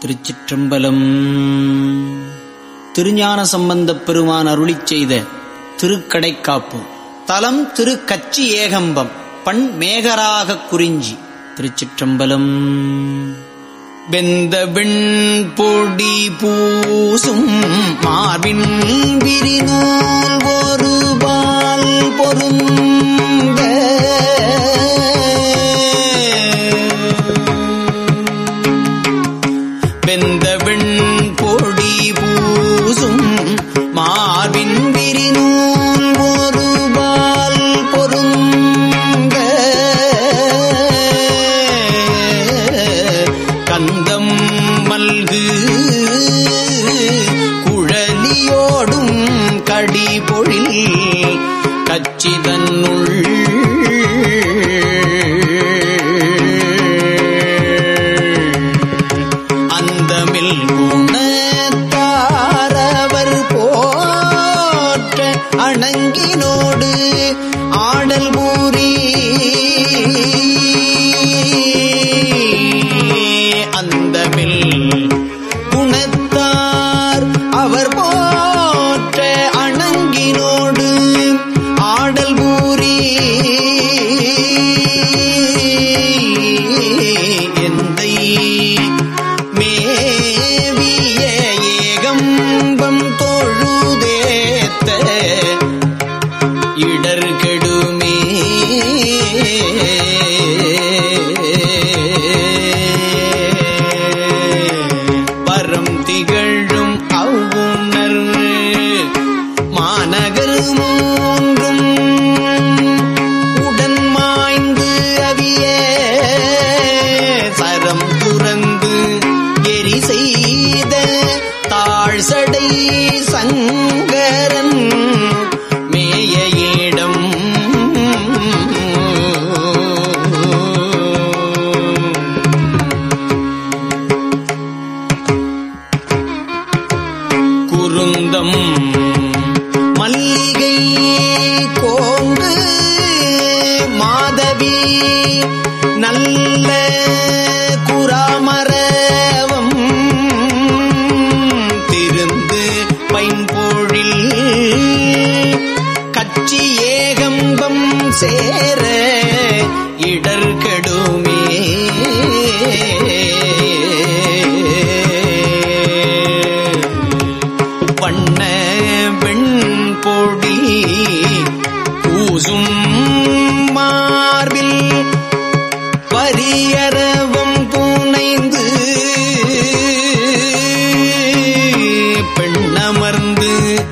திருச்சிற்றம்பலம் திருஞான சம்பந்தப் பெருமான் அருளிச் செய்த திருக்கடைக்காப்பு தலம் திரு கச்சி ஏகம்பம் பண் மேகராக குறிஞ்சி திருச்சிற்றம்பலம் வெந்த வெண்பொடி பூசும் மார்பின் விரிநூல் ஒரு பால் பொருந்த வெந்த வெண்பொடி பூசும் மார்பின் விரிநூல் ஒரு பால் பொருந்த கந்தம் மல்கு குழலியோடும் கடி பொழில் கச்சிதன்னுள் அந்தமில் குணத்தாரவர் போற்ற அணங்கினோடு ஆடல் பூரி அந்தமில் குணத்தார் அவர் போற்ற அணங்கினோடு ஆடல் பூரி எந்தை மேவிய ஏகம்பம் தொழுதேத்த இடர்கெடுமே பரம் திகழும் அவ்வுணர் மாநகர் மூன்றும் உடன் மாய்ந்து அவிய சரம் துறந்து எரி செய்த தாழ்சடை சங்கரன் மேய இடம் குருந்தம் மல்லிகை கோங்கு மாதவி நல்ல குராமரவம் திருந்து பைம்பொழில் கச்சி ஏகம்பம் சேர இடர்கெடுமே வண்ண வெண்பொடி பூசும் மார்பில் பரியரவம் புனைந்து பெண்ணமர்ந்து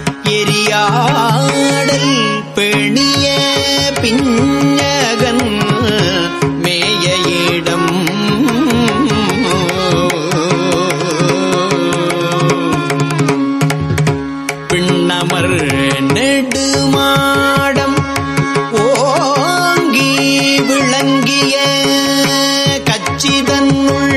எரியாடல் பெணிய பிஞகன் மேய இடம் பின்னமர் நெடுமாடம் ஓங்கி விளங்கிய கச்சிதன்னுள்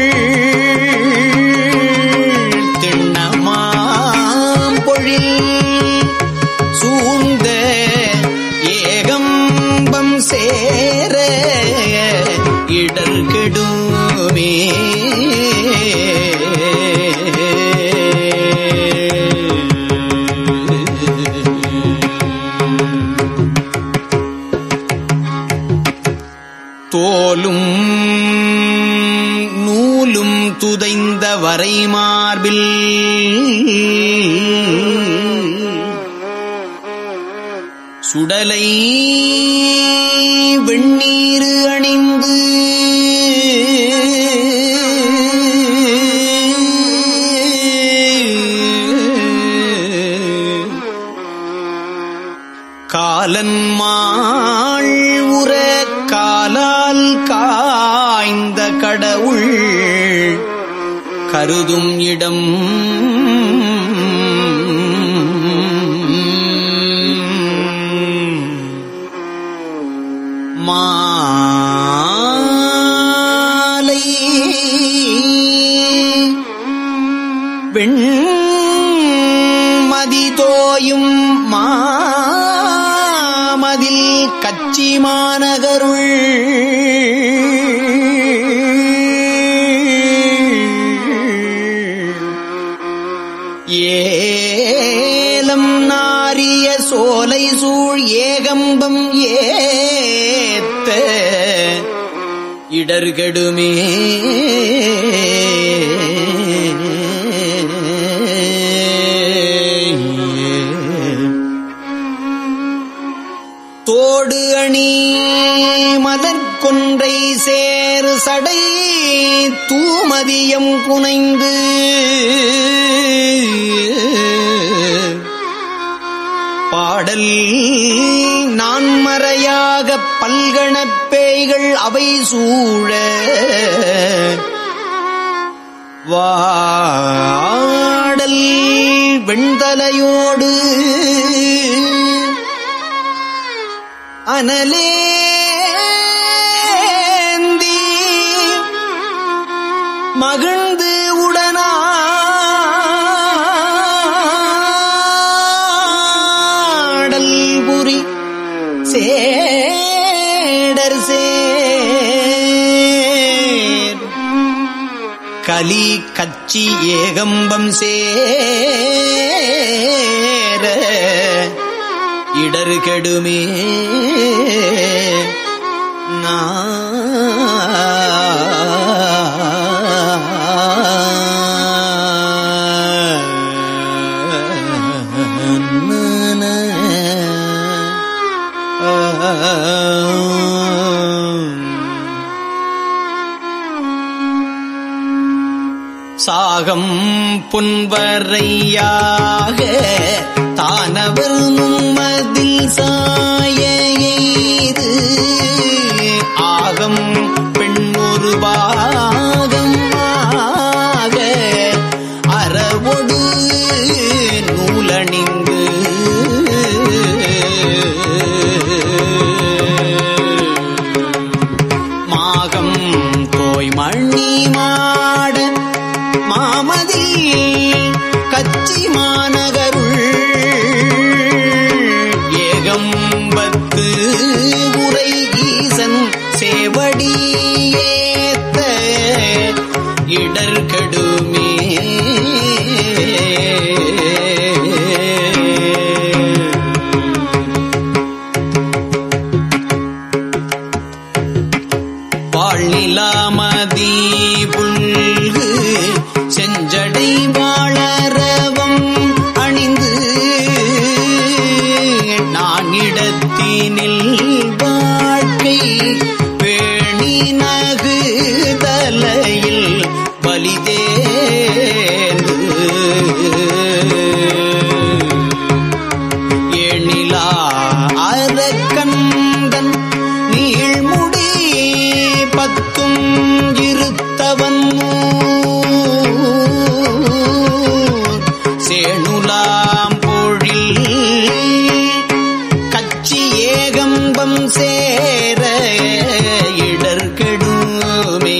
திண்ணமாம் பொழில் சூழ்ந்த ஏகம்பம் சேர இடர் கெடுமே தோலும் நூலும் துதைந்த வரைமார்பில் சுடலை வெண்ணீரு அணிந்து காலன் மாள் உற காலால் காய்ந்த கடவுள் கருதும் இடம் மாலை வெண் மதிதோயும் மாமதில் கச்சி மாநகருள் இடர்கெடுமே தோடு அணி மலர்கொன்றை சேர் சடை தூமதியம் புனைந்து பாடல் நான்மறையாக பல்கணப் பேய்கள் அவை சூழ வாடல் வெண்தலையோடு அனலேந்தி மகிழ்ந்து உடனாடல் புரி சேடர் சேர் கலி கச்சி ஏகம்பம் சேர இடர்கெடுமே சாகம் புன்வரையாக தானவர் மும்மதில் சாய எய்து ஆகம் பெண் ஒரு பாகம் ஆக அறவொடு நூலணிந்து மாகம் தோய் மணி மாட மாமதில் கச்சி மாநகருள் ஏகம்பத்து உரை ஈசன் சேவடி ஏத்த இடர்கடுமே வாழ்நிலாமதி புல்கு செஞ்சடை வாழறவம் அணிந்து நான் இடத்தினில் வாழ்க்கை பேணி நகு தலையில் பலிதேந்து எண்ணிலா அரக்கந்தன் நீழ்முடி பத்தும் இருத்தவன் சேணுலாம் பொழில் கச்சி ஏகம்பம் சேர இடர்கெடுமே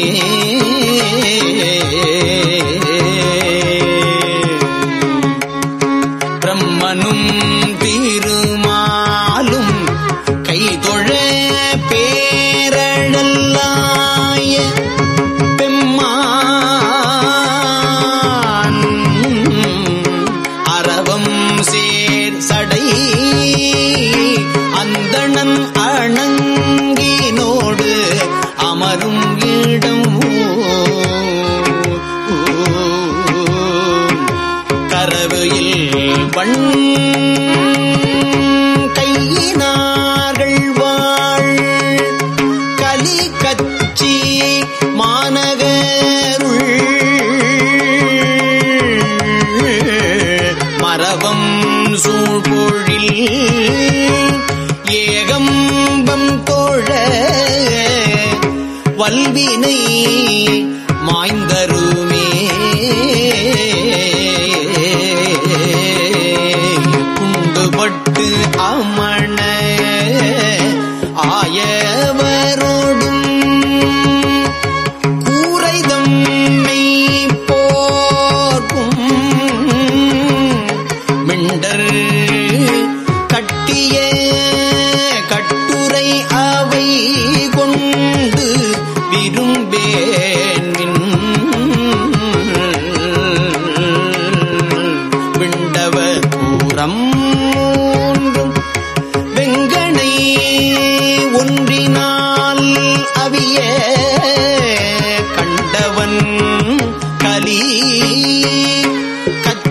பிரம்மனும் திருமாலும் கைதொழ பேரழல்லாய பெம்மான் அறவம் சேர் சடை அந்தணன் அணங்கினோடு அமரும் இடம் கரவையில் வண் கையினார்கள் வாழ் கலி கச்சி மாநகருள் மரபம் சூழ்பொழில் ஏகம்பம் தோழ வல்வினை மாய்ந்தருமே குண்டுபட்டு அமண ஆயவரோடும் கூரைதம்மை போர்க்கும் மிண்டர் கட்டிய கட்டுரை அவை கொண்டு விரும்பேன் விண்டவ பூரம் மூன்றும்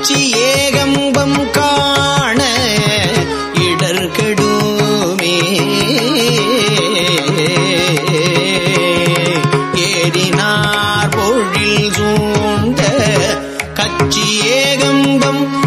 கச்சி ஏகம்பம் காண இடர் கெடுமே ஏறினார் பொழில் சூழ்ந்த கச்சி ஏகம்பம்